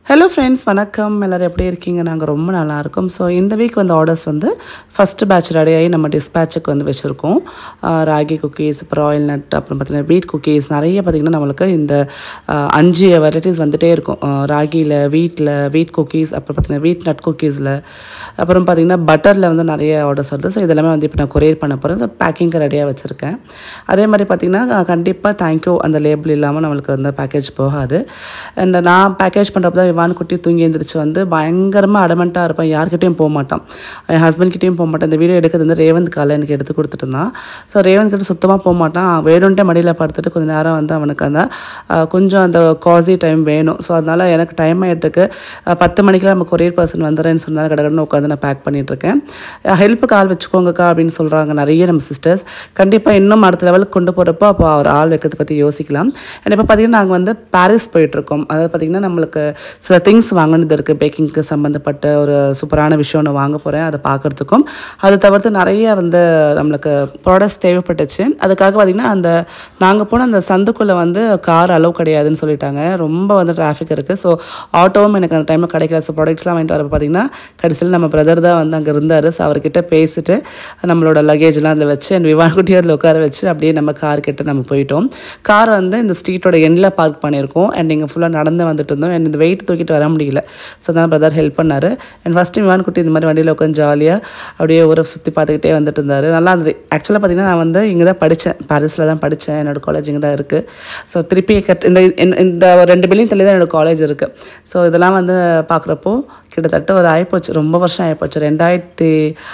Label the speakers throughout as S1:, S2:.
S1: hello friends வணக்கம் எல்லோரும் எப்படி இருக்கீங்க நாங்கள் ரொம்ப நல்லா இருக்கோம் ஸோ இந்த வீக் வந்து ஆர்டர்ஸ் வந்து ஃபஸ்ட்டு பேட்ச் ரெடியாகி நம்ம டிஸ்பேச்சுக்கு வந்து வச்சுருக்கோம் ஆஹ் ராகி குக்கீஸ் அப்புறம் ஆயில் நட் அப்புறம் பார்த்திங்கன்னா வீட் குக்கீஸ் நிறைய பார்த்திங்கன்னா நம்மளுக்கு இந்த ஆஹ் அஞ்சு வெரைட்டிஸ் வந்துகிட்டே இருக்கும் ஆஹ் ராகியில் வீட்டில் வீட் குக்கீஸ் அப்புறம் பார்த்திங்கன்னா வீட் நட் குக்கீஸில் அப்புறம் பார்த்திங்கன்னா பட்டரில் வந்து நிறைய ஆர்டர்ஸ் வருது ஸோ இதெல்லாமே வந்து இப்போ நான் கொரியர் பண்ண போகிறேன் ஸோ பேக்கிங்க்கு ரெடியாக வச்சுருக்கேன் அதே மாதிரி பார்த்திங்கன்னா கண்டிப்பாக தேங்க்யூ அந்த லேபிள் இல்லாமல் நம்மளுக்கு வந்து பேக்கேஜ் போகாது அண்ட் நான் பேக்கேஜ் பண்ணுறப்ப தான் இவான் குட்டி தூங்கி எழுந்திரிச்சு வந்து பயங்கரமாக அடமெண்ட்டாக இருப்பேன் யார்கிட்டயும் போக மாட்டான் என் ஹஸ்பண்ட்கிட்டையும் போக மாட்டேன் இந்த வீடியோ எடுக்கிறது வந்து ரேவந்த் காலை எனக்கு எடுத்து கொடுத்துட்டு இருந்தான் ஸோ ரேவந்த் கிட்ட சுத்தமாக போக மாட்டான் வேணுன்ட்டே மடியில் படுத்துட்டு கொஞ்சம் நேரம் வந்து அவனுக்கு அந்த அஹ், கொஞ்சம் அந்த காசி டைம் வேணும் ஸோ அதனால் எனக்கு டைம் ஆகிட்டுருக்கு பத்து மணிக்கெலாம் நம்ம கொரியர் பர்சன் வந்துடுறேன்னு சொன்னால் கடகடன்னு உட்காந்து நான் பேக் பண்ணிகிட்ருக்கேன் ஹெல்ப்புக்கு ஆள் வச்சுக்கோங்கக்கா அப்படின்னு சொல்கிறாங்க நிறைய நம்ம சிஸ்டர்ஸ் கண்டிப்பாக இன்னும் அடுத்த லெவலுக்கு கொண்டு போகிறப்போ அப்போ அவர் ஆள் வைக்கிறத பற்றி யோசிக்கலாம் அண்ட் இப்போ பார்த்தீங்கன்னா நாங்கள் வந்து பாரிஸ் போயிட்டுருக்கோம் அதாவது பார்த்திங்கன்னா நம்மளுக்கு சில திங்ஸ் வாங்கினது இருக்குது பேக்கிங்க்கு சம்மந்தப்பட்ட ஒரு சூப்பரான விஷயம் ஒன்று வாங்க போகிறேன் அதை பார்க்குறதுக்கும் அது தவிர்த்து நிறைய வந்து நம்மளுக்கு ப்ராடக்ட்ஸ் தேவைப்பட்டுச்சு அதுக்காக பார்த்திங்கன்னா அந்த நாங்கள் போன அந்த சந்துக்குள்ளே வந்து கார் அலோவ் கிடையாதுன்னு சொல்லிட்டாங்க ரொம்ப வந்து டிராஃபிக் இருக்குது ஸோ ஆட்டோவும் எனக்கு அந்த டைமில் கிடைக்கல ஸோ ப்ராடக்ட்ஸ்லாம் வாங்கிட்டு வரப்போ பார்த்திங்கன்னா கடைசியில் நம்ம பிரதர் தான் வந்து அங்கே இருந்தார் ஸோ அவர்கிட்ட பேசிட்டு நம்மளோட லக்கேஜ்லாம் அதில் வச்சு அண்ட் விவான் குட்டி அதில் உட்கார வச்சு அப்படியே நம்ம கார் கிட்ட நம்ம போயிட்டோம் கார் வந்து இந்த ஸ்ட்ரீட்டோட எண்டில் பார்க் பண்ணியிருக்கோம் அண்ட் நீங்கள் ஃபுல்லாக நடந்து வந்துட்டு இருந்தோம் அண்ட் இந்த வெயிட் தூக்கிட்டு வர முடியல ஸோ தான் பிரதர் ஹெல்ப் பண்ணார் அண்ட் ஃபஸ்ட்டு விவான் குட்டி இந்த மாதிரி வண்டியில் உட்காந்து ஜாலியாக அப்படியே ஊரை சுற்றி பார்த்துக்கிட்டே வந்துட்டு இருந்தார் நல்லா இருந்துச்சு ஆக்சுவலாக பார்த்தீங்கன்னா நான் வந்து இங்கே தான் படித்தேன் பாரிஸில் தான் படித்தேன் என்னோட காலேஜ் இங்கே தான் இருக்குது ஸோ திருப்பி கட் இந்த இந்த- இந்த ரெண்டு பில்லிங் தள்ளி தான் என்னோட காலேஜ் இருக்குது ஸோ இதெல்லாம் வந்து பார்க்குறப்போ கிட்டத்தட்ட ஒரு ஆயிப்போச்சு ரொம்ப வருஷம் ஆயிப்போச்சு ரெண்டாயிரத்தி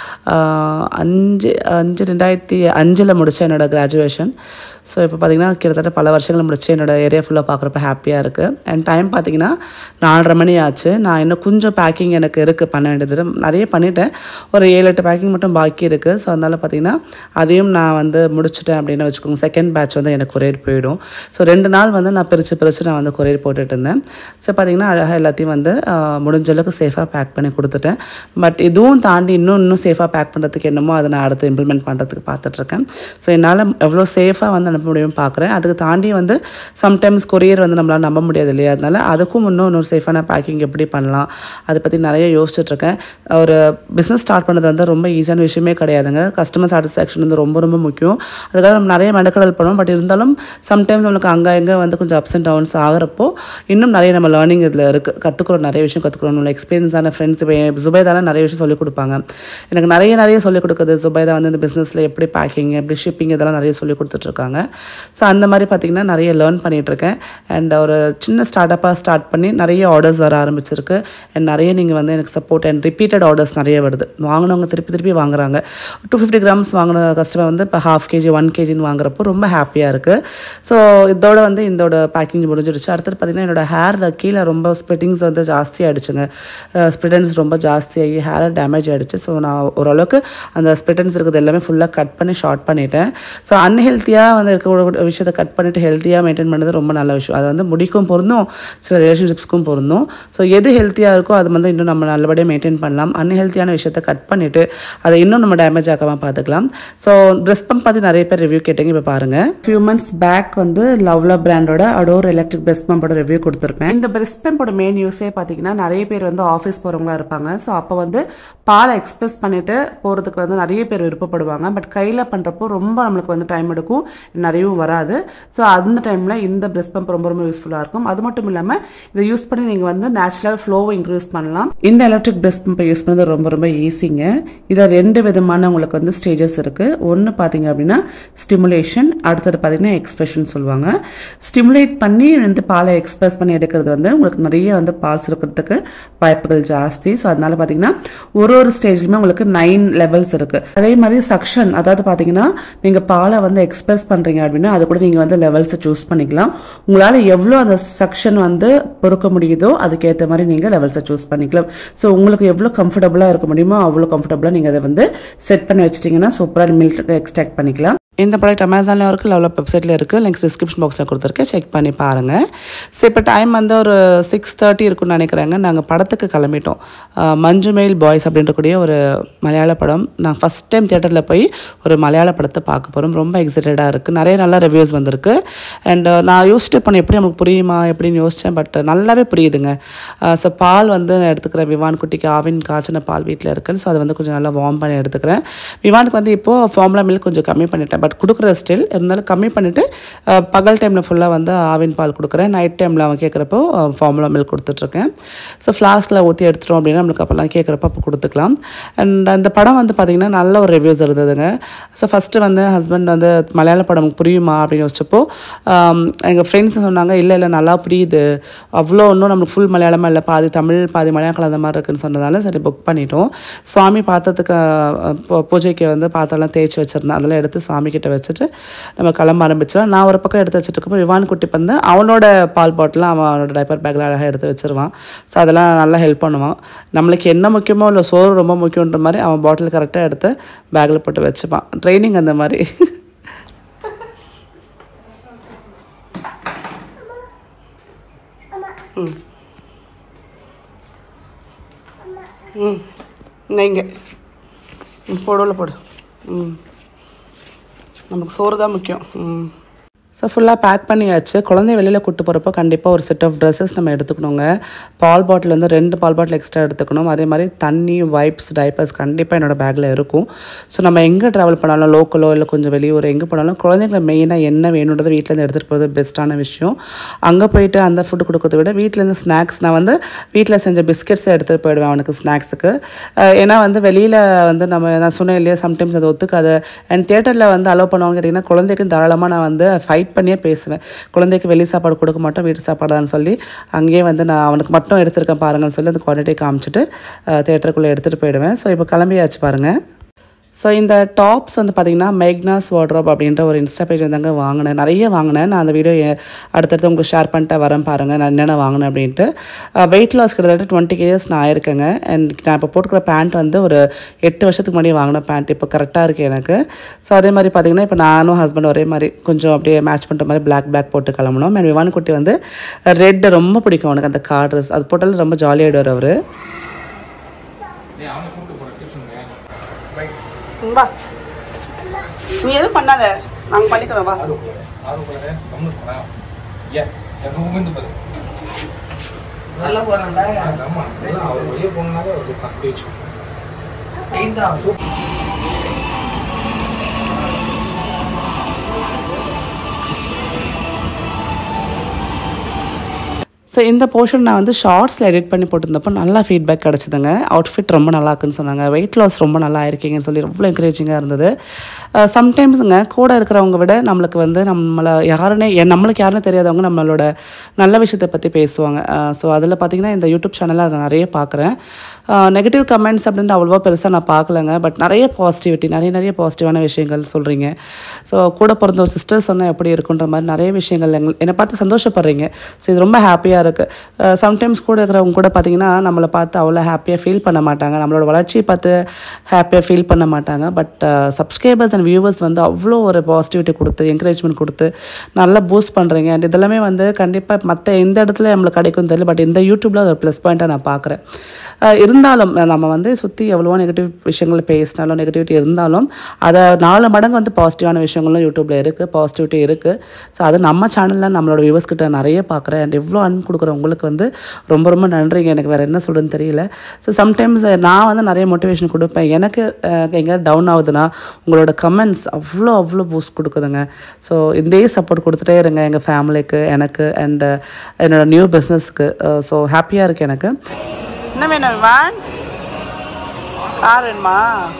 S1: ஆஹ், அஞ்சு அஞ்சு ரெண்டாயிரத்தி அஞ்சில் முடித்தேன் என்னோட கிராஜுவேஷன் ஸோ இப்போ பார்த்தீங்கன்னா கிட்டத்தட்ட பல வருஷங்கள் முடிச்சு என்னோட ஏரியா ஃபுல்லாக பார்க்குறப்ப ஹாப்பியாக இருக்குது அண்ட் டைம் பார்த்தீங்கன்னா நாலரை மணி ஆச்சு நான் இன்னும் கொஞ்சம் பேக்கிங் எனக்கு இருக்குது பண்ண வேண்டியது நிறைய பண்ணிட்டேன் ஒரு ஏழு எட்டு பேக்கிங் மட்டும் பாக்கி இருக்குது ஸோ அதனால் பார்த்தீங்கன்னா அதையும் நான் வந்து முடிச்சிட்டேன் அப்படின்னு வச்சுக்கோங்க செகண்ட் பேட்ச் வந்து எனக்கு கொரியர் போயிடும் ஸோ ரெண்டு நாள் வந்து நான் பிரித்து பிரித்து நான் வந்து கொரியர் போட்டுட்டு இருந்தேன் ஸோ பார்த்தீங்கன்னா அழகாக எல்லாத்தையும் வந்து ஆஹ், முடிஞ்ச அளவுக்கு சேஃபாக பேக் பண்ணி கொடுத்துட்டேன் பட் இதுவும் தாண்டி இன்னும் இன்னும் சேஃபாக பேக் பண்ணுறதுக்கு என்னமோ அதை நான் அடுத்து இம்ப்ளிமெண்ட் பண்ணுறதுக்கு பார்த்துட்ருக்கேன் ஸோ என்னால் எவ்வளோ சேஃபாக வந்து அனுப்ப முடியும் பார்க்குறேன் அதுக்கு தாண்டி வந்து சம்டைம்ஸ் கொரியர் வந்து நம்மளால் நம்ப முடியாது இல்லையா அதனால அதுக்கும் இன்னும் இன்னொரு சேஃபான பேக்கிங் எப்படி பண்ணலாம் அதை பற்றி நிறைய யோசிச்சுட்ருக்கேன் ஒரு பிஸ்னஸ் ஸ்டார்ட் பண்ணது வந்து ரொம்ப ஈஸியான விஷயமே கிடையாதுங்க கஸ்டமர் சாட்டிஸ்ஃபேக்ஷன் வந்து ரொம்ப ரொம்ப முக்கியம் அதுக்காக நம்ம நிறைய மெனக்கடல் பண்ணுவோம் பட் இருந்தாலும் சம்டைம்ஸ் நம்மளுக்கு அங்கே இங்கே வந்து கொஞ்சம் அப்ஸ் அண்ட் டவுன்ஸ் ஆகிறப்போ இன்னும் நிறைய நம்ம லேர்னிங் இதில் இருக்குது கற்றுக்குறோம் நிறைய விஷயம் கற்றுக்குறோம் நம்மளோட எக்ஸ்பீரியன்ஸான ஃப்ரெண்ட்ஸ் இப்போ ஜுபேதாலாம் நிறைய விஷயம் சொல்லிக் கொடுப்பாங்க எனக்கு நிறைய நிறைய சொல்லிக் கொடுக்குது ஜுபேதா வந்து இந்த பிஸ்னஸில் எப்படி பேக்கிங் எப்படி ஷிப்பிங் இதெல்லாம் நிறைய சொல்லிக் கொடுத்துட்ருக்காங்க ஸோ அந்த மாதிரி பார்த்திங்கன்னா நிறைய லேர்ன் பண்ணிகிட்ருக்கேன் அண்ட் ஒரு சின்ன ஸ்டார்ட் அப்பாக ஸ்டார்ட் பண்ணி நிறைய ஆர்டர்ஸ் வர ஆரம்பிச்சிருக்கு அண்ட் நிறைய நீங்கள் வந்து எனக்கு சப்போர்ட் அண்ட் ரிப்பீட்டட் ஆர்டர்ஸ் நிறைய வருது வாங்கினவங்க திருப்பி திருப்பி வாங்குறாங்க டூ ஃபிஃப்டி கிராம்ஸ் வாங்கின கஸ்டமர் வந்து இப்போ ஹாஃப் கேஜி ஒன் கேஜின்னு வாங்குறப்போ ரொம்ப ஹாப்பியாக இருக்குது ஸோ இதோட வந்து இதோட பேக்கிங் முடிஞ்சிடுச்சு அடுத்தது பார்த்திங்கன்னா என்னோட ஹேரில் கீழே ரொம்ப ஸ்ப்ளிட்டிங்ஸ் வந்து ஜாஸ்தி ஆகிடுச்சுங்க ஸ்ப்ளிட்டன்ஸ் ரொம்ப ஜாஸ்தியாகி ஹேரை டேமேஜ் ஆகிடுச்சு ஸோ நான் ஓரளவுக்கு அந்த ஸ்ப்ளிட்டன்ஸ் இருக்கிறது எல்லாமே ஃபுல்லாக கட் பண்ணி ஷார்ட் பண்ணிட்டேன் ஸோ அன்ஹெல்த்தியாக வந்து இருக்க விஷயத்தை கட் பண்ணிவிட்டு ஹெல்த்தியாக மெயின்டைன் பண்ணுறது ரொம்ப நல்ல விஷயம் அது வந்து முடிக்கும் பொருந்தும் சில ரிலேஷன்ஷிப்ஸ்க்கும் பொருந்தும் ஸோ எது ஹெல்த்தியாக இருக்கோ அது வந்து இன்னும் நம்ம நல்லபடியாக மெயின்டைன் பண்ணலாம் அன்ஹெல்த்தியான விஷயத்தை கட் பண்ணிவிட்டு அதை இன்னும் நம்ம டேமேஜ் ஆகாமல் பார்த்துக்கலாம் ஸோ ட்ரெஸ் பம்ப் பற்றி நிறைய பேர் ரிவ்யூ கேட்டீங்க இப்போ பாருங்கள் ஃபியூ மந்த்ஸ் பேக் வந்து லவ்லா பிராண்டோட அடோர் எலக்ட்ரிக் பிரெஸ்ட் பம்போட ரிவ்யூ கொடுத்துருப்பேன் இந்த பிரெஸ்ட் பம்போட மெயின் யூஸே பார்த்தீங்கன்னா நிறைய பேர் வந்து ஆஃபீஸ் போகிறவங்களா இருப்பாங்க ஸோ அப்போ வந்து பாலை எக்ஸ்பிரஸ் பண்ணிட்டு போகிறதுக்கு வந்து நிறைய பேர் விருப்பப்படுவாங்க பட் கையில் பண்ணுறப்போ ரொம்ப நம்மளுக்கு வந்து டைம் எடுக்கும் நிறையவும் வராது ஸோ அந்த டைமில் இந்த பிரெஸ்ட் பம்ப் ரொம்ப ரொம்ப யூஸ்ஃபுல்லாக இருக்கும் அது மட்டும் இல்லாமல் இதை யூஸ் பண்ணி நீங்கள் வந்து நேச்சுரல் ஃப்ளோவை இன்க்ரீஸ் பண்ணலாம் இந்த எலக்ட்ரிக் பிரெஸ்ட் பம்பை யூஸ் பண்ணது ரொம்ப ரொம்ப ஈஸிங்க இதில் ரெண்டு விதமான உங்களுக்கு வந்து ஸ்டேஜஸ் இருக்குது ஒன்று பார்த்தீங்க அப்படின்னா ஸ்டிமுலேஷன் அடுத்தது பார்த்தீங்கன்னா எக்ஸ்பிரஷன் சொல்லுவாங்க ஸ்டிமுலேட் பண்ணி வந்து பாலை எக்ஸ்பிரஸ் பண்ணி எடுக்கிறது வந்து உங்களுக்கு நிறைய வந்து பால் சுரக்கிறதுக்கு வாய்ப்புகள் ஜாஸ்தி ஸோ அதனால பார்த்தீங்கன்னா ஒரு ஒரு ஸ்டேஜ்லையுமே உங்களுக்கு நைன் லெவல்ஸ் இருக்குது அதே மாதிரி சக்ஷன் அதாவது பார்த்தீங்கன்னா நீங்கள் பாலை வந்து எக்ஸ்பிரஸ் பண்ணுறீங்க அப்படின்னா அது கூட நீங்கள் வந்து லெவல்ஸை சூஸ் பண்ணிக்கலாம் உங்களால் எவ்வளோ அந்த சக்ஷன் வந்து பொறுக்க முடியுதோ அதுக்கேற்ற மாதிரி நீங்கள் லெவல்ஸை சூஸ் பண்ணிக்கலாம் ஸோ உங்களுக்கு எவ்வளோ கம்ஃபர்டபுளாக இருக்க முடியுமோ அவ்வளோ கம்ஃபர்டபுளாக நீங்கள் அதை வந்து செட் பண்ணி வச்சிட்டிங்கன்னா சூப்பராக மில்க் எக்ஸ்ட்ராக்ட் பண்ணிக்கலாம் இந்த ப்ராடக்ட் அமேசான்லேயும் இருக்குது லெவலப் வெப்சைட்டில் இருக்குது லிங்க்ஸ் டிஸ்கிரிப்ஷன் பாக்ஸில் கொடுத்துருக்கேன் செக் பண்ணி பாருங்கள் ஸோ இப்போ டைம் வந்து ஒரு சிக்ஸ் தேர்ட்டி இருக்குன்னு நினைக்கிறேங்க நாங்கள் படத்துக்கு கிளம்பிட்டோம் அஹ் மஞ்சு மெயில் பாய்ஸ் அப்படின்றக்கூடிய ஒரு மலையாள படம் நான் ஃபஸ்ட் டைம் தியேட்டரில் போய் ஒரு மலையாள படத்தை பார்க்க போகிறோம் ரொம்ப எக்ஸைட்டடாக இருக்குது நிறைய நல்ல ரிவ்யூஸ் வந்திருக்கு அண்ட் நான் யோசிச்சுட்டு பண்ண எப்படி நமக்கு புரியுமா எப்படின்னு யோசித்தேன் பட் நல்லாவே புரியுதுங்க ஸோ பால் வந்து நான் எடுத்துக்கிறேன் விவான் குட்டிக்கு ஆவின் காய்ச்சின பால் வீட்டில் இருக்குன்னு ஸோ அதை வந்து கொஞ்சம் நல்லா வார்ம் பண்ணி எடுத்துக்கிறேன் விவானுக்கு வந்து இப்போது ஃபார்முலா மில்க் கொஞ்சம் கம்மி பண்ணிட்டேன் பட் கொடுக்குற ஸ்டில் இருந்தாலும் கம்மி பண்ணிவிட்டு பகல் டைமில் ஃபுல்லாக வந்து ஆவின் பால் கொடுக்குறேன் நைட் டைமில் அவன் கேட்குறப்போ ஃபார்முலா மில்க் கொடுத்துட்ருக்கேன் ஸோ ஃப்ளாஸ்கில் ஊற்றி எடுத்துட்டோம் அப்படின்னா நம்மளுக்கு அப்போல்லாம் கேட்குறப்ப அப்போ கொடுத்துக்கலாம் அண்ட் அந்த படம் வந்து பார்த்திங்கன்னா நல்ல ஒரு ரிவ்யூஸ் இருந்ததுங்க ஸோ ஃபஸ்ட்டு வந்து ஹஸ்பண்ட் வந்து மலையாள படம் நமக்கு புரியுமா அப்படின்னு யோசிச்சப்போ எங்கள் ஃப்ரெண்ட்ஸ் சொன்னாங்க இல்லை இல்லை நல்லா புரியுது அவ்வளோ ஒன்றும் நம்மளுக்கு ஃபுல் மலையாளமாக இல்லை பாதி தமிழ் பாதி மலையாளம் கலந்த மாதிரி இருக்குன்னு சொன்னதால சரி புக் பண்ணிட்டோம் சுவாமி பார்த்ததுக்கு அஹ், பூ- பூஜைக்கு வந்து பாத்திரம்லாம் தேய்ச்சி வச்சுருந்தேன் அதெல்லாம் எடுத்து சாமி கிட்ட வச்சுட்டு நம்ம கிளம்ப ஆரம்பிச்சிடலாம் நான் ஒரு பக்கம் எடுத்து வச்சுட்டு இருக்கப்போ விவான் குட்டி வந்து அவனோட பால் பாட்டில் அவன் அவனோட டைப்பர் பேக்கில் அழகாக எடுத்து வச்சிருவான் ஸோ அதெல்லாம் நல்லா ஹெல்ப் பண்ணுவான் நம்மளுக்கு என்ன முக்கியமோ இல்லை சோறு ரொம்ப முக்கியன்ற மாதிரி அவன் பாட்டில் கரெக்டாக எடுத்து பேக்கில் போட்டு வச்சுப்பான் ட்ரைனிங் அந்த மாதிரி ம் ம் இந்த இங்கே ம் போடு உள்ள போடு ம் நமக்கு சோறு தான் முக்கியம் ம் ஸோ ஃபுல்லாக பேக் பண்ணியாச்சு குழந்தைய வெளியில் கூட்டு போகிறப்போ கண்டிப்பாக ஒரு செட் ஆஃப் ட்ரெஸ்ஸஸ் நம்ம எடுத்துக்கணுங்க பால் பாட்டில் வந்து ரெண்டு பால் பாட்டில் எக்ஸ்ட்ரா எடுத்துக்கணும் அதே மாதிரி தண்ணி வைப்ஸ் டைப்பர்ஸ் கண்டிப்பாக என்னோட பேக்கில் இருக்கும் ஸோ நம்ம எங்கே ட்ராவல் பண்ணாலும் லோக்கலோ இல்லை கொஞ்சம் வெளியூர் எங்கே போனாலும் குழந்தைங்களை மெயினாக என்ன வேணுன்றதை வீட்டிலேருந்து எடுத்துகிட்டு போகிறது பெஸ்ட்டான விஷயம் அங்கே போயிட்டு அந்த ஃபுட்டு கொடுக்கறத விட வீட்டிலேருந்து ஸ்நாக்ஸ் நான் வந்து வீட்டில் செஞ்ச பிஸ்கெட்ஸ் எடுத்துகிட்டு போயிடுவேன் அவனுக்கு ஸ்நாக்ஸுக்கு ஏன்னா வந்து வெளியில் வந்து நம்ம நான் சொன்னேன் இல்லையா சம்டைம்ஸ் அது ஒத்துக்காது அண்ட் தியேட்டரில் வந்து அலோவ் பண்ணுவாங்க கேட்டிங்கன்னா குழந்தைக்கு தாராளமாக நான் வந்து ஃபைட் பண்ணியே பேசுவேன் குழந்தைக்கு வெளி சாப்பாடு கொடுக்க மாட்டோம் வீட்டு சாப்பாடு தான் சொல்லி அங்கேயே வந்து நான் அவனுக்கு மட்டும் எடுத்திருக்கேன் பாருங்கன்னு சொல்லி அந்த குவான்டிட்டி காமிச்சிட்டு தேட்டருக்குள்ளே எடுத்துகிட்டு போயிடுவேன் ஸோ இப்போ கிளம்பியாச்சு பாருங்கள் ஸோ இந்த டாப்ஸ் வந்து பார்த்திங்கன்னா மேக்னாஸ் வார்ட்ரோப் அப்படின்ற ஒரு இன்ஸ்டா பேஜ் தாங்க வாங்கினேன் நிறைய வாங்கினேன் நான் அந்த வீடியோ அடுத்தடுத்து உங்களுக்கு ஷேர் பண்ணிட்டு வரேன் பாருங்கள் நான் என்னென்ன வாங்கினேன் அப்படின்ட்டு வெயிட் லாஸ் கிட்டத்தட்ட டுவெண்ட்டி கேஜஸ் நான் ஆயிருக்கேங்க அண்ட் நான் இப்போ போட்டுக்கிற பேண்ட் வந்து ஒரு எட்டு வருஷத்துக்கு முன்னாடி வாங்கின பேண்ட் இப்போ கரெக்டாக இருக்குது எனக்கு ஸோ அதே மாதிரி பார்த்திங்கன்னா இப்போ நானும் ஹஸ்பண்ட் ஒரே மாதிரி கொஞ்சம் அப்படியே மேட்ச் பண்ணுற மாதிரி பிளாக் பேக் போட்டு கிளம்பணும் அண்ட் விவான் குட்டி வந்து ரெட் ரொம்ப பிடிக்கும் அவனுக்கு அந்த கார் ட்ரெஸ் அது போட்டாலும் ரொம்ப ஜாலியாகிடுவார் அவர் வா நீ எதுவும் பண்ணாத நாங்கள் பண்ணிக்கிறோம் வா
S2: நல்லா போறேன்டா வெயிட் தான்
S1: ஸோ இந்த போர்ஷன் நான் வந்து ஷார்ட்ஸில் எடிட் பண்ணி போட்டிருந்தப்போ நல்லா ஃபீட்பேக் கிடச்சிதுங்க அவுட்ஃபிட் ரொம்ப நல்லா இருக்குன்னு சொன்னாங்க வெயிட் லாஸ் ரொம்ப நல்லா இருக்கீங்கன்னு சொல்லி ரொம்ப என்கரேஜிங்காக இருந்தது சம்டைம்ஸுங்க கூட இருக்கிறவங்க விட நம்மளுக்கு வந்து நம்மளை யாருன்னே எ- நம்மளுக்கு யாருன்னு தெரியாதவங்க நம்மளோட நல்ல விஷயத்தை பற்றி பேசுவாங்க ஸோ அதில் பார்த்தீங்கன்னா இந்த யூடியூப் சேனலில் அதை நிறைய பார்க்குறேன் நெகட்டிவ் கமெண்ட்ஸ் அப்படின்ட்டு அவ்வளோவா பெருசாக நான் பார்க்கலங்க பட் நிறைய பாசிட்டிவிட்டி நிறைய நிறைய பாசிட்டிவான விஷயங்கள் சொல்கிறீங்க ஸோ கூட பிறந்த ஒரு சிஸ்டர் சொன்னால் எப்படி இருக்குன்ற மாதிரி நிறைய விஷயங்கள் எங்கள் என்னை பார்த்து சந்தோஷப்படுறீங்க ஸோ இது ரொம்ப ஹாப்பியாக இருக்குது சம்டைம்ஸ் கூட இருக்கிறவங்க கூட பார்த்தீங்கன்னா நம்மளை பார்த்து அவ்வளோ ஹாப்பியாக ஃபீல் பண்ண மாட்டாங்க நம்மளோட வளர்ச்சியை பார்த்து ஹாப்பியாக ஃபீல் பண்ண மாட்டாங்க பட் சப்ஸ்கிரைபர்ஸ் அண்ட் வியூவர்ஸ் வந்து அவ்வளோ ஒரு பாசிட்டிவிட்டி கொடுத்து என்கரேஜ்மெண்ட் கொடுத்து நல்லா பூஸ்ட் பண்ணுறீங்க அண்ட் இதெல்லாமே வந்து கண்டிப்பாக மற்ற எந்த இடத்துல நம்மளுக்கு கிடைக்கும் தெரியல பட் இந்த யூடியூப்பில் அது ஒரு ப்ளஸ் பாயிண்ட்டாக நான் பார்க்குறேன் இருந்தாலும் நம்ம வந்து சுற்றி எவ்வளவோ நெகட்டிவ் விஷயங்கள் பேசினாலும் நெகட்டிவிட்டி இருந்தாலும் அதை நாலு மடங்கு வந்து பாசிட்டிவான விஷயங்களும் யூடியூப்பில் இருக்குது பாசிட்டிவிட்டி இருக்குது ஸோ அது நம்ம சேனலில் நம்மளோட வியூவர்ஸ் கிட்ட நிறைய பார்க்குறேன் அண்ட் எவ்வளோ அன்பு கொடுக்குற உங்களுக்கு வந்து ரொம்ப ரொம்ப நன்றிங்க எனக்கு வேறு என்ன சொல்கிறதுன்னு தெரியல ஸோ சம்டைம்ஸ் நான் வந்து நிறைய மோட்டிவேஷன் கொடுப்பேன் எனக்கு எங்கேயாவது டவுன் ஆகுதுன்னா உங்களோட கமெண்ட்ஸ் அவ்வளோ அவ்வளோ பூஸ்ட் கொடுக்குதுங்க ஸோ இதே சப்போர்ட் கொடுத்துட்டே இருங்க எங்கள் ஃபேமிலிக்கு எனக்கு அண்ட் என்னோட நியூ பிஸ்னஸ்க்கு ஸோ ஹாப்பியாக இருக்குது எனக்கு என்ன வேணும் விவான் கார் வேணுமா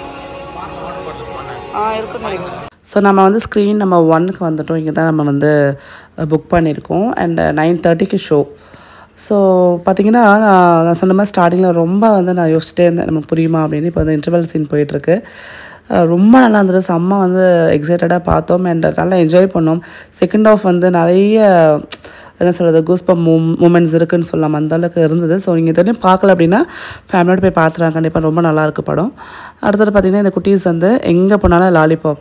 S1: ஆ இருக்கட்டும் ஸோ நம்ம வந்து ஸ்க்ரீன் நம்ம ஒன்னுக்கு வந்துட்டோம் இங்கே தான் நம்ம வந்து புக் பண்ணியிருக்கோம் அண்ட் நைன் தேர்ட்டிக்கு ஷோ ஸோ பார்த்தீங்கன்னா நான் நான் சொன்ன மாதிரி ஸ்டார்டிங்கில் ரொம்ப வந்து நான் யோசிச்சிட்டே இருந்தேன் நமக்கு புரியுமா அப்படின்னு இப்போ வந்து இன்டர்வல் சீன் போயிட்டுருக்கு அஹ் ரொம்ப நல்லா இருந்தது செம்ம வந்து எக்ஸைட்டடாக பார்த்தோம் அண்ட் நல்லா என்ஜாய் பண்ணோம் செகண்ட் ஆஃப் வந்து நிறைய என்ன சொல்கிறது கூஸ்பம் மூ மூமெண்ட்ஸ் இருக்குன்னு சொல்லலாம் அந்த அளவுக்கு இருந்தது ஸோ நீங்கள் இதுவரையும் பார்க்கல அப்படின்னா ஃபேமிலியோட போய் பார்த்துறாங்க கண்டிப்பாக ரொம்ப நல்லா இருக்கு படம் அடுத்தது பார்த்தீங்கன்னா இந்த குட்டீஸ் வந்து எங்கே போனாலும் லாலிபாப்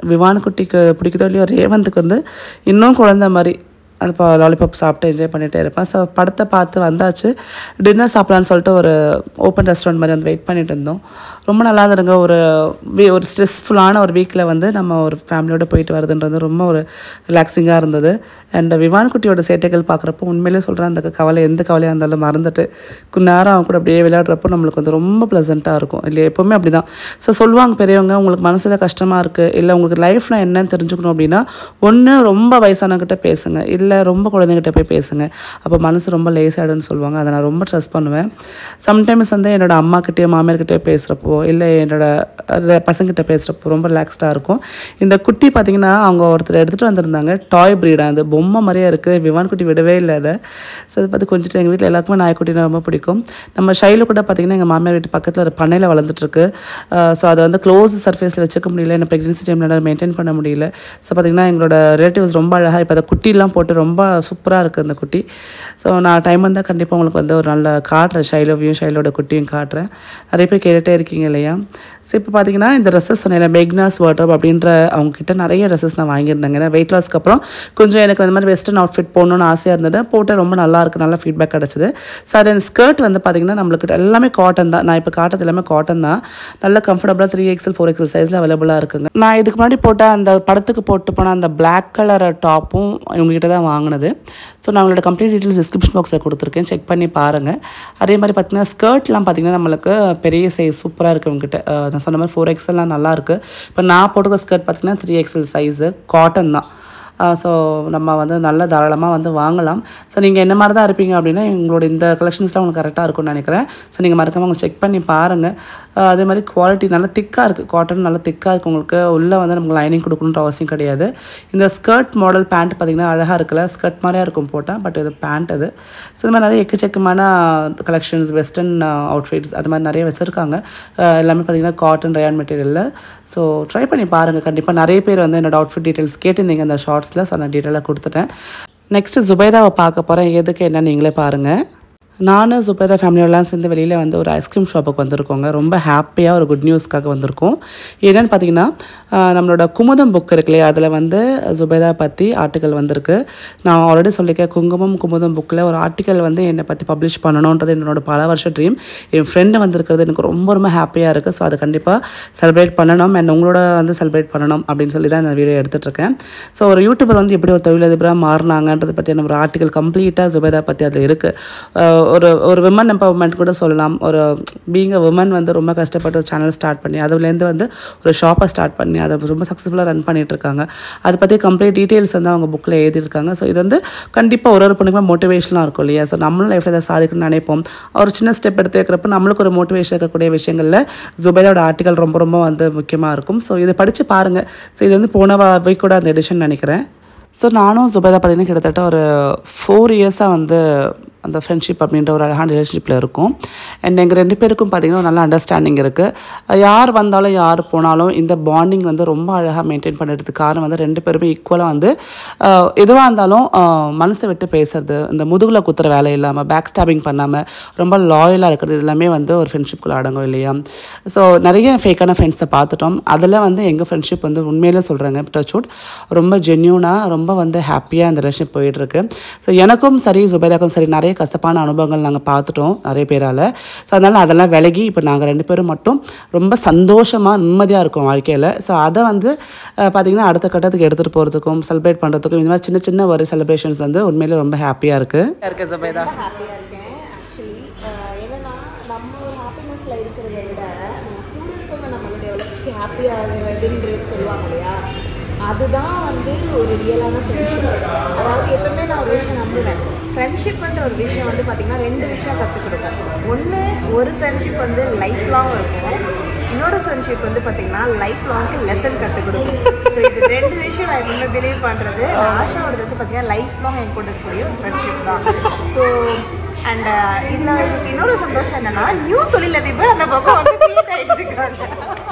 S1: விவானக்குட்டிக்கு பிடிக்குதோ இல்லையோ ரேவந்துக்கு வந்து இன்னும் குழந்த மாதிரி அது இப்போ லாலிபாப் சாப்பிட்டு என்ஜாய் பண்ணிகிட்டே இருப்பேன் ஸோ படத்தை பார்த்து வந்தாச்சு டின்னர் சாப்பிட்லான்னு சொல்லிட்டு ஒரு ஓப்பன் ரெஸ்டாரண்ட் மாதிரி வந்து வெயிட் பண்ணிட்டு இருந்தோம் ரொம்ப நல்லா இருந்துருங்க ஒரு வீ ஒரு ஸ்ட்ரெஸ்ஃபுல்லான ஒரு வீக்கில் வந்து நம்ம ஒரு ஃபேமிலியோட போயிட்டு வரதுன்றது ரொம்ப ஒரு ரிலாக்ஸிங்காக இருந்தது அண்ட் விமானக்குட்டியோட சேட்டைகள் பார்க்குறப்போ உண்மையிலே சொல்கிறேன் அந்த கவலை எந்த கவலையாக இருந்தாலும் மறந்துட்டு கொஞ்ச நேரம் அவன் கூட அப்படியே விளையாடுறப்போ நம்மளுக்கு வந்து ரொம்ப ப்ளசண்ட்டாக இருக்கும் இல்லையா எப்போவுமே அப்படி தான் ஸோ சொல்லுவாங்க பெரியவங்க உங்களுக்கு மனசில் கஷ்டமாக இருக்குது இல்லை உங்களுக்கு லைஃப்பில் என்னன்னு தெரிஞ்சுக்கணும் அப்படின்னா ஒன்று ரொம்ப வயசானவங்கிட்ட பேசுங்க இல்லை ரொம்ப குழந்தைங்கிட்ட போய் பேசுங்க அப்போ மனசு ரொம்ப லேசாயிடும்னு சொல்லுவாங்க அதை நான் ரொம்ப ட்ரஸ்ட் பண்ணுவேன் சம்டைம்ஸ் வந்து என்னோட அம்மாக்கிட்டேயோ மாமியார்கிட்டயோ பேசுகிறப்போ இல்லை என்னோட அஹ், பசங்கிட்ட பேசுகிறப்போ ரொம்ப ரிலாக்ஸ்டாக இருக்கும் இந்த குட்டி பார்த்தீங்கன்னா அவங்க ஒருத்தர் எடுத்துகிட்டு வந்திருந்தாங்க டாய் ப்ரீடாக அந்த பொம்மை மாதிரியே இருக்குது விவான் குட்டி விடவே இல்லை அதை ஸோ அதை பார்த்து கொஞ்சிட்டு எங்கள் வீட்டில் எல்லாருக்குமே நாய்க்குட்டினா ரொம்ப பிடிக்கும் நம்ம ஷைலு கூட பார்த்தீங்கன்னா எங்கள் மாமியார் வீட்டு பக்கத்தில் ஒரு பண்ணையில் வளர்ந்துட்டுருக்கு ஸோ அதை வந்து க்ளோஸ் சர்ஃபேஸில் வச்சுக்க முடியல என்ன ப்ரெக்னென்சி டைமில் மெயின்டைன் பண்ண முடியல ஸோ பார்த்தீங்கன்னா எங்களோட ரிலேட்டிவ்ஸ் ரொம்ப அழகாக இப்போ அதை குட்டிலாம் போட்டு ரொம்ப சூப்பராக இருக்குது அந்த குட்டி ஸோ நான் டைம் வந்தால் கண்டிப்பாக உங்களுக்கு வந்து ஒரு நல்ல காட்டுறேன் ஷைலோவையும் ஷைலோட குட்டியும் காட்டுறேன் நிறைய பேர் கேட்டுகிட்டே இருக்கீங்க இல்லையா ஸோ இப்போ பார்த்தீங்கன்னா இந்த ட்ரெஸ்ஸஸ் சொன்னேன் மெக்னாஸ் வாட்ரப் அப்படின்ற அவங்க கிட்ட நிறைய ட்ரெஸ்ஸஸ் நான் வாங்கியிருந்தேங்க ஏன்னா வெயிட் லாஸ்க்கு அப்புறம் கொஞ்சம் எனக்கு அந்த மாதிரி வெஸ்டர்ன் அவுட்ஃபிட் போடணும்னு ஆசையாக இருந்தது போட்டு ரொம்ப நல்லா இருக்கு நல்ல ஃபீட்பேக் கிடச்சிது ஸோ அது ஸ்கர்ட் வந்து பார்த்தீங்கன்னா நம்மளுக்கு எல்லாமே காட்டன் தான் நான் இப்போ காட்டுறது எல்லாமே காட்டன் தான் நல்ல கம்ஃபர்டபுளாக த்ரீ எக்ஸல் ஃபோர் எக்ஸல் சைஸில் அவைலபிளாக இருக்குங்க நான் இதுக்கு முன்னாடி போட்ட அந்த படத்துக்கு போட்டு போன அந்த Black கலர் டாப்பும் இவங்ககிட்ட தான் வாங்கினது ஸோ நான் உங்களோட கம்ப்ளீட் டீட்டெயில்ஸ் டிஸ்கிரிப்ஷன் பாக்ஸில் கொடுத்துருக்கேன் செக் பண்ணி பாருங்கள் அதே மாதிரி பார்த்தீங்கன்னா ஸ்கர்ட்லாம் பார்த்தீங்கன்னா நம்மளுக்கு பெரிய சைஸ் சூப்பராக இருக்குது உங்ககிட்ட அஹ் நான் சொன்ன மாதிரி ஃபோர் எக்ஸல்லாம் நல்லா இருக்கு இப்போ நான் போட்டுக்க ஸ்கர்ட் பார்த்தீங்கன்னா த்ரீ எக்ஸல் சைஸு காட்டன் தான் ஸோ நம்ம வந்து நல்ல தாராளமாக வந்து வாங்கலாம் ஸோ நீங்கள் என்ன மாதிரி தான் இருப்பீங்க அப்படின்னா எங்களோட இந்த கலெக்ஷன்ஸ்லாம் உங்களுக்கு கரெக்டாக இருக்கும்னு நினைக்கிறேன் ஸோ நீங்கள் மறக்காம அவங்க செக் பண்ணி பாருங்கள் அதே மாதிரி குவாலிட்டி நல்லா திக்காக இருக்குது காட்டன் நல்லா திக்காக இருக்குது உங்களுக்கு உள்ளே வந்து நமக்கு லைனிங் கொடுக்கணுன்ற அவசியம் கிடையாது இந்த ஸ்கர்ட் மாடல் பேண்ட் பார்த்திங்கன்னா அழகாக இருக்குல்ல ஸ்கர்ட் மாதிரியாக இருக்கும் போட்டால் பட் இது பேண்ட் அது ஸோ இந்த மாதிரி நிறைய எக்கச்சக்கமான கலெக்ஷன்ஸ் வெஸ்டர்ன் அவுட்ஃபிட்ஸ் அது மாதிரி நிறைய வச்சுருக்காங்க எல்லாமே பார்த்திங்கன்னா காட்டன் ரயான் மெட்டீரியலில் ஸோ ட்ரை பண்ணி பாருங்கள் கண்டிப்பாக நிறைய பேர் வந்து என்னோட அவுட்ஃபிட் டீட்டெயில்ஸ் கேட்டிருந்தீங்க அந்த ஷார்ட்ஸில் ஸோ நான் டீட்டெயிலாக கொடுத்துட்டேன் நெக்ஸ்ட்டு ஜுபைதாவை பார்க்க போகிறேன் எதுக்கு என்ன நீங்களே பாருங்கள் நானும் சுபேதா ஃபேமிலியோடலாம் சேர்ந்து வெளியில் வந்து ஒரு ஐஸ்கிரீம் ஷாப்புக்கு வந்திருக்கோங்க ரொம்ப ஹாப்பியாக ஒரு குட் நியூஸ்க்காக வந்திருக்கோம் என்னென்னு பார்த்தீங்கன்னா ஆஹ் நம்மளோட குமுதம் புக் இருக்கு இல்லையா அதில் வந்து சுபேதா பற்றி ஆர்டிக்கல் வந்திருக்கு நான் ஆல்ரெடி சொல்லியிருக்கேன் குங்குமம் குமுதம் புக்கில் ஒரு ஆர்டிக்கல் வந்து என்னை பற்றி பப்ளிஷ் பண்ணணுன்றது என்னோட பல வருஷ ட்ரீம் என் ஃப்ரெண்டு வந்திருக்கிறது எனக்கு ரொம்ப ரொம்ப ஹாப்பியாக இருக்குது ஸோ அதை கண்டிப்பாக செலிப்ரேட் பண்ணணும் அண்ட் உங்களோட வந்து செலிப்ரேட் பண்ணணும் அப்படின்னு சொல்லி தான் இந்த வீடியோ எடுத்துகிட்டு இருக்கேன் ஸோ ஒரு யூடியூபர் வந்து எப்படி ஒரு தொழிலதிபராக மாறினாங்கன்றதை பற்றி நம்ம ஒரு ஆர்டிக்கல் கம்ப்ளீட்டாக சுபேதா பற்றி அதில் இருக்குது ஒரு ஒரு விமன் எம்பவர்மெண்ட் கூட சொல்லலாம் ஒரு பீங் அ விமன் வந்து ரொம்ப கஷ்டப்பட்டு ஒரு சேனல் ஸ்டார்ட் பண்ணி அதுலேருந்து வந்து ஒரு ஷாப்பை ஸ்டார்ட் பண்ணி அதை ரொம்ப சக்ஸஸ்ஃபுல்லாக ரன் பண்ணிட்டு இருக்காங்க அதை பற்றி கம்ப்ளீட் டீட்டெயில்ஸ் வந்து அவங்க புக்கில் எழுதியிருக்காங்க ஸோ இது வந்து கண்டிப்பாக ஒரு ஒரு பொண்ணுக்குமே மோட்டிவேஷனாக இருக்கும் இல்லையா ஸோ நம்மளும் லைஃப்பில் இதை சாதிக்கணும்னு நினைப்போம் ஒரு சின்ன ஸ்டெப் எடுத்து வைக்கிறப்ப நம்மளுக்கு ஒரு மோட்டிவேஷன் இருக்கக்கூடிய விஷயங்களில் ஜுபேதாவோட ஆர்டிக்கல் ரொம்ப ரொம்ப வந்து முக்கியமாக இருக்கும் ஸோ இதை படித்து பாருங்கள் ஸோ இது வந்து போன வீக்கோட அந்த எடிஷன் நினைக்கிறேன் ஸோ நானும் சுபேதா பார்த்தீங்கன்னா கிட்டத்தட்ட ஒரு ஃபோர் இயர்ஸாக வந்து அந்த ஃப்ரெண்ட்ஷிப் அப்படின்ற ஒரு அழகான ரிலேஷன்ஷிப்பில் இருக்கும் அண்ட் எங்கள் ரெண்டு பேருக்கும் பார்த்திங்கன்னா ஒரு நல்ல அண்டர்ஸ்டாண்டிங் இருக்குது யார் வந்தாலும் யார் போனாலும் இந்த பாண்டிங் வந்து ரொம்ப அழகாக மெயின்டைன் பண்ணுறதுக்கு காரணம் வந்து ரெண்டு பேருமே ஈக்குவலாக வந்து ஆஹ், எதுவாக இருந்தாலும் ஆஹ், மனசை விட்டு பேசுறது இந்த முதுகில் குத்துற வேலை இல்லாமல் பேக் ஸ்டாபிங் பண்ணாமல் ரொம்ப லாயலாக இருக்கிறது இது எல்லாமே வந்து ஒரு ஃப்ரெண்ட்ஷிப்குள்ளே அடங்கும் இல்லையா ஸோ நிறைய ஃபேக்கான ஃப்ரெண்ட்ஸை பார்த்துட்டோம் அதில் வந்து எங்கள் ஃப்ரெண்ட்ஷிப் வந்து உண்மையிலே சொல்கிறேங்க டச்வுட் ரொம்ப ஜென்யூனாக ரொம்ப வந்து ஹாப்பியாக இந்த ரிலேஷன் போயிட்டுருக்கு ஸோ எனக்கும் சரி சுபேதாக்கும் சரி நிறைய கசப்பான அனுபவங்கள் நாங்கள் பார்த்துட்டோம் நிறைய பேரால் ஸோ அதனால் அதெல்லாம் விலகி இப்போ நாங்கள் ரெண்டு பேரும் மட்டும் ரொம்ப சந்தோஷமாக நிம்மதியாக இருக்கோம் வாழ்க்கையில் ஸோ அதை வந்து அஹ், பார்த்திங்கன்னா அடுத்த கட்டத்துக்கு எடுத்துகிட்டு போகிறதுக்கும் செலிப்ரேட் பண்ணுறதுக்கும் இந்த மாதிரி சின்ன சின்ன ஒரு செலிப்ரேஷன்ஸ் வந்து உண்மையிலே ரொம்ப ஹாப்பியாக இருக்குது இருக்கு சுபேதா
S3: ஹாப்பியாக இருக்கேன் ஆக்சுவலி என்னன்னா நம்ம ஒரு ஹாப்பினஸில் இருக்கிறத விட நம்ம கூட இருக்கவங்க நம்மளுடைய வளர்ச்சிக்கு ஹாப்பியாகிறதுன்றது சொல்லுவாங்க இல்லையா அதுதான் வந்து ஒரு ரியலான ஃப்ரெண்ட்ஷிப் அதாவது எப்பவுமே நான் ஒரு விஷயம் நம்புவேன் ஃப்ரெண்ட்ஷிப்ன்ற ஒரு விஷயம் வந்து பார்த்திங்கன்னா ரெண்டு விஷயம் கற்றுக்கிடுவேன் ஒன்று ஒரு ஃப்ரெண்ட்ஷிப் வந்து லைஃப் லாங் இருக்கும் இன்னொரு ஃப்ரெண்ட்ஷிப் வந்து பார்த்திங்கன்னா லைஃப் லாங்க்கு லெசன் கற்றுக் கொடுக்கும் ஸோ இது ரெண்டு விஷயம் நான் எப்பவுமே பிலீவ் பண்ணுறது ஆஷாவோட வந்து பார்த்திங்கன்னா லைஃப் லாங் என் கூட இருக்கக்கூடிய ஒரு ஃப்ரெண்ட்ஷிப் தான் ஸோ அண்ட் இதில் எனக்கு இன்னொரு சந்தோஷம் என்னன்னா நியூ தொழிலதிபர் அந்த பக்கம் வந்து ட்ரீட் ஆகிட்டு இருக்காங்க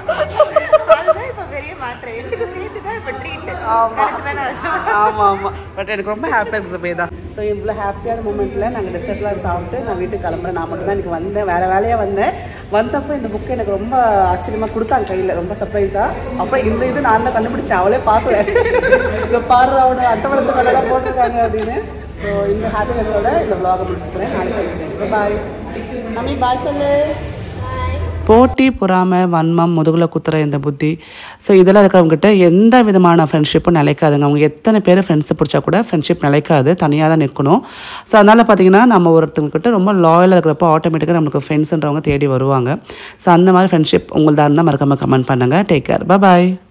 S3: அதுதான் இப்போ பெரிய மாற்றம் ரெண்டுக்கு சேர்த்து தான் இப்போ ட்ரீட் கரெக்ட் தானே ஆஷா
S1: ஆமாம் ஆமாம் பட் எனக்கு ரொம்ப ஹாப்பியாக இருக்குது சுபேதா ஸோ இவ்வளோ ஹாப்பியான மூமெண்ட்டில் நாங்கள் டெசர்ட்லாம் சாப்பிட்டு நான் வீட்டுக்கு கிளம்புறேன் நான் மட்டும் தான் எனக்கு வந்தேன் வேறு வேலையாக வந்தேன் வந்தப்போ இந்த புக்கு எனக்கு ரொம்ப ஆச்சரியமாக கொடுத்தாங்க கையில் ரொம்ப சர்ப்ரைஸாக அப்புறம் இந்த இது நான் தான் கண்டுபிடிச்சேன் அவளே பார்க்கல இந்த பாரு அவனு அட்டவணத்து மேலாம் போட்டிருக்காங்க அப்படின்னு ஸோ இந்த ஹாப்பினஸோட இந்த vlog-அ முடிச்சுக்கிறேன் நாளைக்கு பாய் மம்மி பாய் சொல்லு போட்டி பொறாமை வன்மம் முதுகில் குத்துற இந்த புத்தி ஸோ இதெல்லாம் இருக்கிறவங்ககிட்ட எந்த விதமான ஃப்ரெண்ட்ஷிப்பும் நிலைக்காதுங்க அவங்க எத்தனை பேர் ஃப்ரெண்ட்ஸை பிடிச்சா கூட ஃப்ரெண்ட்ஷிப் நிலைக்காது தனியாக தான் நிற்கணும் ஸோ அதனால் பார்த்தீங்கன்னா நம்ம ஒருத்தவங்ககிட்ட ரொம்ப லாயலாக இருக்கிறப்போ ஆட்டோமேட்டிக்காக நம்மளுக்கு ஃப்ரெண்ட்ஸுன்றவங்க தேடி வருவாங்க ஸோ அந்த மாதிரி ஃப்ரெண்ட்ஷிப் உங்கள்தான் இருந்தால் மறக்காமல் கமெண்ட் பண்ணுங்கள் டேக் கேர் பாய்